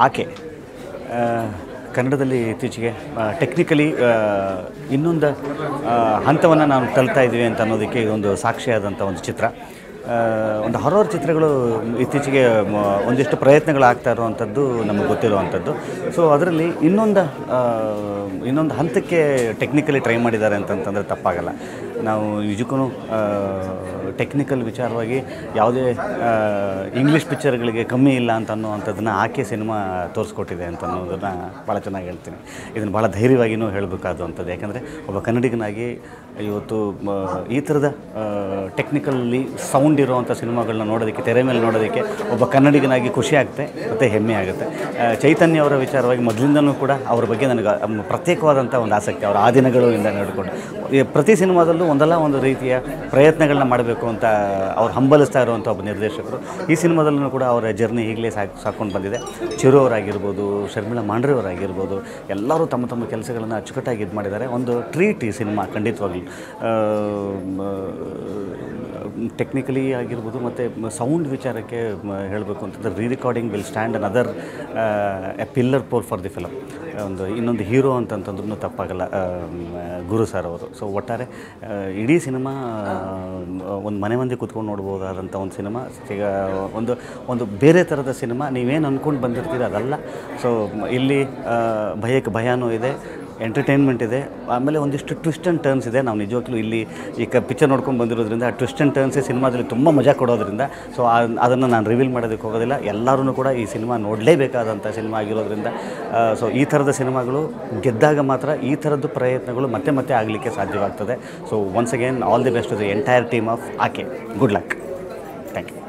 ಆಕೆ ಆ, ಕನ್ನಡದಲ್ಲಿ ಇತ್ತೀಚೆಗೆ ಟೆಕ್ನಿಕಲಿ ಇನ್ನೊಂದು ಹಂತವನ್ನು ನಾವು ತಲುಪ್ತಾ ಇದ್ದೀವಿ ಅಂತ ಅನ್ನೋದಕ್ಕೆ ಇದೊಂದು ಸಾಕ್ಷಿಯಾದಂಥ ಒಂದು ಚಿತ್ರ ಆ, ಒಂದು ಹಲವಾರು ಚಿತ್ರಗಳು ಇತ್ತೀಚೆಗೆ ಮ- ಒಂದಿಷ್ಟು ಪ್ರಯತ್ನಗಳು ಆಗ್ತಾ ಇರುವಂಥದ್ದು ನಮಗೆ ಗೊತ್ತಿರುವಂಥದ್ದು ಸೊ ಅದರಲ್ಲಿ ಇನ್ನೊಂದು ಆ, ಇನ್ನೊಂದು ಹಂತಕ್ಕೆ ಟೆಕ್ನಿಕಲಿ ಟ್ರೈ ಮಾಡಿದ್ದಾರೆ ಅಂತಂತಂದರೆ ತಪ್ಪಾಗಲ್ಲ ನಾವು ನಿಜಕ್ಕೂ ಟೆಕ್ನಿಕಲ್ ವಿಚಾರವಾಗಿ ಯಾವುದೇ ಆ, ಇಂಗ್ಲೀಷ್ ಪಿಕ್ಚರ್ಗಳಿಗೆ ಕಮ್ಮಿ ಇಲ್ಲ ಅಂತ ಅನ್ನೋವಂಥದ್ದನ್ನ ಆಕೆ ಸಿನಿಮಾ ತೋರಿಸ್ಕೊಟ್ಟಿದೆ ಅಂತ ಅನ್ನೋದನ್ನು ಭಾಳ ಚೆನ್ನಾಗಿ ಹೇಳ್ತೀನಿ ಇದನ್ನು ಭಾಳ ಧೈರ್ಯವಾಗಿಯೂ ಹೇಳಬೇಕಾದಂಥದ್ದು ಯಾಕಂದರೆ ಒಬ್ಬ ಕನ್ನಡಿಗನಾಗಿ ಇವತ್ತು ಮ, ಈ ಥರದ ಟೆಕ್ನಿಕಲ್ಲಿ ಸೌಂಡ್ ಇರುವಂಥ ಸಿನಿಮಾಗಳನ್ನ ನೋಡೋದಕ್ಕೆ ತೆರೆ ಮೇಲೆ ನೋಡೋದಕ್ಕೆ ಒಬ್ಬ ಕನ್ನಡಿಗನಾಗಿ ಖುಷಿ ಆಗುತ್ತೆ ಮತ್ತು ಹೆಮ್ಮೆ ಆಗುತ್ತೆ ಆ, ಚೈತನ್ಯ ಅವರ ವಿಚಾರವಾಗಿ ಮೊದಲಿಂದನೂ ಕೂಡ ಅವ್ರ ಬಗ್ಗೆ ನನಗೆ ಅಮ್, ಪ್ರತ್ಯೇಕವಾದಂಥ ಒಂದು ಆಸಕ್ತಿ ಅವರ ಆ ದಿನಗಳಿಂದ ನೋಡಿಕೊಂಡು ಈ ಪ್ರತಿ ಸಿನಿಮಾದಲ್ಲೂ ಒಂದಲ್ಲ ಒಂದು ರೀತಿಯ ಪ್ರಯತ್ನಗಳನ್ನ ಮಾಡಬೇಕು ಅಂತ ಅವ್ರು ಹಂಬಲಿಸ್ತಾ ಇರುವಂಥ ಒಬ್ಬ ನಿರ್ದೇಶಕರು ಈ ಸಿನಿಮಾದಲ್ಲೂ ಕೂಡ ಅವರ ಜರ್ನಿ ಈಗಲೇ ಸಾಕು ಸಾಕೊಂಡು ಬಂದಿದೆ ಚಿರು ಅವರಾಗಿರ್ಬೋದು ಶರ್ಮಿಳಾ ಮಾಂಡ್ರೆ ಅವರಾಗಿರ್ಬೋದು ಎಲ್ಲರೂ ತಮ್ಮ ತಮ್ಮ ಕೆಲಸಗಳನ್ನು ಅಚ್ಚುಕಟ್ಟಾಗಿ ಇದು ಮಾಡಿದ್ದಾರೆ ಒಂದು ಟ್ರೀಟ್ ಈ ಸಿನಿಮಾ ಖಂಡಿತವಾಗ್ಲೂ ಟೆಕ್ನಿಕಲಿ ಆಗಿರ್ಬೋದು ಮತ್ತು ಸೌಂಡ್ ವಿಚಾರಕ್ಕೆ ಹೇಳಬೇಕು ಅಂತಂದರೆ re recording will stand on other a pillar pole for the film ಒಂದು ಇನ್ನೊಂದು ಹೀರೋ ಅಂತಂತಂದ್ರೂ ತಪ್ಪಾಗಲ್ಲ ಆ, ಮ್, ಗುರು ಸರ್ ಅವರು ಸೊ ಒಟ್ಟಾರೆ ಆ, ಇಡೀ ಸಿನಿಮಾ ಒಂದು ಮನೆ ಮಂದಿ ಕೂತ್ಕೊಂಡು ನೋಡ್ಬೋದಾದಂಥ ಒಂದು ಸಿನಿಮಾ ಈಗ ಒಂದು ಒಂದು ಬೇರೆ ಥರದ ಸಿನಿಮಾ ನೀವೇನು ಅಂದ್ಕೊಂಡು ಬಂದಿರ್ತೀರ ಅದಲ್ಲ ಸೊ ಇಲ್ಲಿ ಆ, ಭಯಕ್ಕೆ ಭಯನೂ ಇದೆ ಎಂಟರ್ಟೈನ್ಮೆಂಟ್ ಇದೆ ಆಮೇಲೆ ಒಂದಿಷ್ಟು ಟ್ವಿಸ್ಟ್ ಆ್ಯಂಡ್ ಟರ್ನ್ಸ್ ಇದೆ ನಾವು ನಿಜವಾಗ್ಲೂ ಇಲ್ಲಿ ಈ ಕ ಪಿಕ್ಚರ್ ನೋಡ್ಕೊಂಡು ಬಂದಿರೋದ್ರಿಂದ ಆ ಟ್ವಿಸ್ಟ್ ಆ್ಯಂಡ್ ಟರ್ನ್ಸೇ ಸಿನಿಮಾದಲ್ಲಿ ತುಂಬ ಮಜಾ ಕೊಡೋದ್ರಿಂದ ಸೊ ಅದನ್ನು ನಾನು ರಿವೀಲ್ ಮಾಡೋದಕ್ಕೆ ಹೋಗೋದಿಲ್ಲ ಎಲ್ಲರೂ ಕೂಡ ಈ ಸಿನಿಮಾ ನೋಡಲೇಬೇಕಾದಂಥ ಸಿನಿಮಾ ಆಗಿರೋದ್ರಿಂದ ಸೊ ಈ ಥರದ ಸಿನಿಮಾಗಳು ಗೆದ್ದಾಗ ಮಾತ್ರ ಈ ಥರದ್ದು ಪ್ರಯತ್ನಗಳು ಮತ್ತೆ ಮತ್ತೆ ಆಗಲಿಕ್ಕೆ ಸಾಧ್ಯವಾಗ್ತದೆ so once again all the best to the entire team of Aake good luck thank you